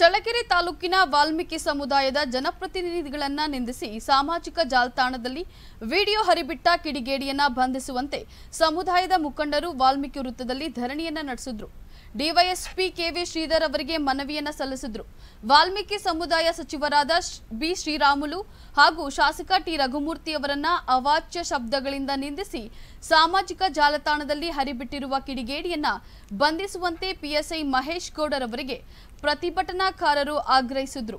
ಚಳ್ಳಕೆರೆ ತಾಲೂಕಿನ ವಾಲ್ಮೀಕಿ ಸಮುದಾಯದ ಜನಪ್ರತಿನಿಧಿಗಳನ್ನ ನಿಂದಿಸಿ ಸಾಮಾಜಿಕ ಜಾಲತಾಣದಲ್ಲಿ ವಿಡಿಯೋ ಹರಿಬಿಟ್ಟ ಕಿಡಿಗೇಡಿಯನ್ನ ಬಂಧಿಸುವಂತೆ ಸಮುದಾಯದ ಮುಖಂಡರು ವಾಲ್ಮೀಕಿ ವೃತ್ತದಲ್ಲಿ ಧರಣಿಯನ್ನ ನಡೆಸಿದ್ರು ಡಿವೈಎಸ್ಪಿ ಕೆವಿ ಶ್ರೀಧರ್ ಅವರಿಗೆ ಮನವಿಯನ್ನ ಸಲ್ಲಿಸಿದ್ರು ವಾಲ್ಮೀಕಿ ಸಮುದಾಯ ಸಚಿವರಾದ ಶ್- ಬಿ ಶ್ರೀರಾಮುಲು ಹಾಗೂ ಶಾಸಕ ಟಿ ರಘುಮೂರ್ತಿ ಅವರನ್ನ ಅವಾಚ್ಯ ಶಬ್ದಗಳಿಂದ ನಿಂದಿಸಿ ಸಾಮಾಜಿಕ ಜಾಲತಾಣದಲ್ಲಿ ಹರಿಬಿಟ್ಟಿರುವ ಕಿಡಿಗೇಡಿಯನ್ನ ಬಂಧಿಸುವಂತೆ ಪಿಎಸ್ಐ ಮಹೇಶ್ ಗೌಡರ್ ಅವರಿಗೆ ಪ್ರತಿಭಟನಾಕಾರರು ಆಗ್ರಹಿಸಿದ್ರು